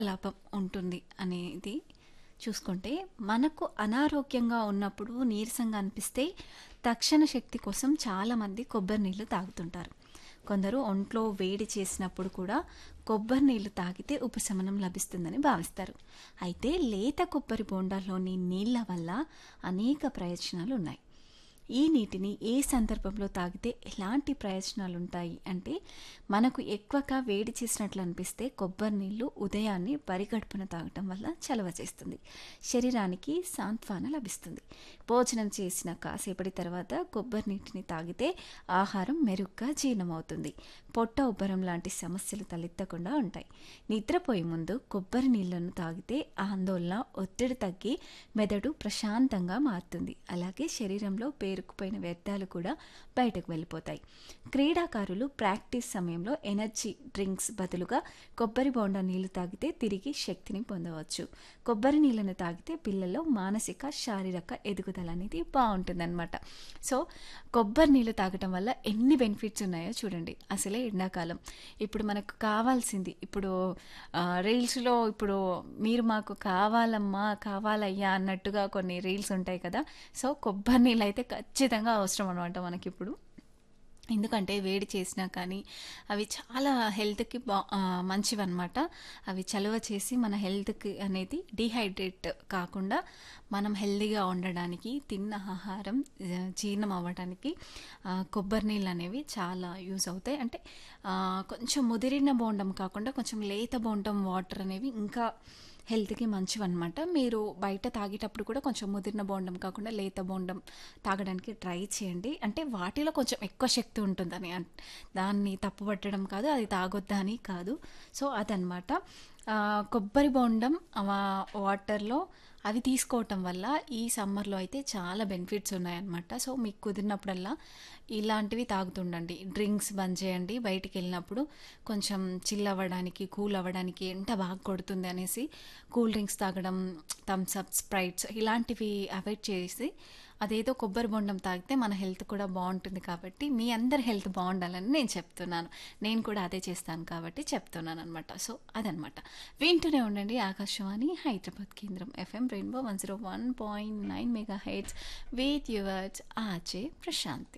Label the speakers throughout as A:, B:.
A: లాభం ఉంటుంది అనేది చూసుకుంటే మనకు అనారోగ్యంగా ఉన్నప్పుడు నీరసంగా అనిపిస్తే తక్షణ శక్తి కోసం చాలామంది కొబ్బరి నీళ్ళు తాగుతుంటారు కొందరు ఒంట్లో వేడి చేసినప్పుడు కూడా కొబ్బరి నీళ్ళు తాగితే ఉపశమనం లభిస్తుందని భావిస్తారు అయితే లేత కొబ్బరి బోండాల్లోని నీళ్ళ వల్ల అనేక ప్రయోజనాలు ఉన్నాయి ఈ నీటిని ఏ సందర్భంలో తాగితే ఎలాంటి ప్రయోజనాలు ఉంటాయి అంటే మనకు ఎక్కువగా వేడి చేసినట్లు అనిపిస్తే కొబ్బరి నీళ్ళు ఉదయాన్నే పరిగడుపున తాగటం వల్ల చలవ చేస్తుంది శరీరానికి సాంత్వన లభిస్తుంది భోజనం చేసిన కాసేపటి తర్వాత కొబ్బరి నీటిని తాగితే ఆహారం మెరుగ్గా జీర్ణమవుతుంది పొట్ట ఉబ్బరం లాంటి సమస్యలు తలెత్తకుండా ఉంటాయి నిద్రపోయే ముందు కొబ్బరి నీళ్లను తాగితే ఆందోళన ఒత్తిడి తగ్గి మెదడు ప్రశాంతంగా మారుతుంది అలాగే శరీరంలో పేరుకుపోయిన వ్యర్థాలు కూడా బయటకు వెళ్ళిపోతాయి క్రీడాకారులు ప్రాక్టీస్ సమయంలో ఎనర్జీ డ్రింక్స్ బదులుగా కొబ్బరి బోండా నీళ్లు తాగితే తిరిగి శక్తిని పొందవచ్చు కొబ్బరి నీళ్ళను తాగితే పిల్లల్లో మానసిక శారీరక ఎదుగుదల అనేది బాగుంటుందన్నమాట సో కొబ్బరి నీళ్ళు తాగటం వల్ల ఎన్ని బెనిఫిట్స్ ఉన్నాయో చూడండి అసలే ఎండాకాలం ఇప్పుడు మనకు కావాల్సింది ఇప్పుడు ఆ, రీల్స్లో ఇప్పుడు మీరు మాకు కావాలమ్మా కావాలయ్యా అన్నట్టుగా కొన్ని రీల్స్ ఉంటాయి కదా సో కొబ్బరి నీళ్ళు అయితే ఖచ్చితంగా అవసరం అనమాట మనకి ఇప్పుడు ఎందుకంటే వేడి చేసినా కానీ అవి చాలా హెల్త్కి బా మంచివన్నమాట అవి చలువ చేసి మన హెల్త్కి అనేది డీహైడ్రేట్ కాకుండా మనం హెల్తీగా ఉండడానికి తిన్న ఆహారం ఆ, జీర్ణం అవ్వడానికి ఆ, కొబ్బరి నీళ్ళు అనేవి చాలా యూజ్ అవుతాయి అంటే ఆ, కొంచెం ముదిరిన బోండం కాకుండా కొంచెం లేత బోండం వాటర్ అనేవి ఇంకా హెల్త్కి మంచివన్నమాట మీరు బయట తాగేటప్పుడు కూడా కొంచెం ముదిరిన బోండం కాకుండా లేత బోండం తాగడానికి ట్రై చేయండి అంటే వాటిలో కొంచెం ఎక్కువ శక్తి ఉంటుందని అన్- దాన్ని తప్పుపట్టడం కాదు అది తాగొద్దా అని కాదు సో అదనమాట ఆ, కొబ్బరి బోండం ఆ, వాటర్లో అవి తీసుకోవటం వల్ల ఈ సమ్మర్లో అయితే చాలా బెనిఫిట్స్ ఉన్నాయన్నమాట సో మీకు కుదిరినప్పుడల్లా ఇలాంటివి తాగుతుండండి డ్రింక్స్ బంద్ చేయండి బయటికి వెళ్ళినప్పుడు కొంచెం చిల్ అవ్వడానికి కూల్ అవ్వడానికి ఎంట బాగా కొడుతుంది అనేసి కూల్ డ్రింక్స్ తాగడం థమ్స్ అప్ స్ప్రైట్స్ ఇలాంటివి అవాయిడ్ చేసి అదేదో కొబ్బరి బొండం తాగితే మన హెల్త్ కూడా బాగుంటుంది కాబట్టి మీ అందరి హెల్త్ బాగుండాలని నేను చెప్తున్నాను నేను కూడా అదే చేస్తాను కాబట్టి చెప్తున్నాను అనమాట సో అదనమాట వింటూనే ఉండండి ఆకాశవాణి హైదరాబాద్ కేంద్రం FM Rainbow one zero one point nine megahertz with yours ఆచే ప్రశాంతి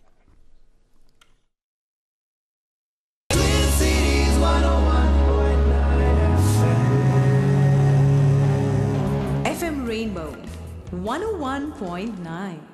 B: FM Rainbow 101.9.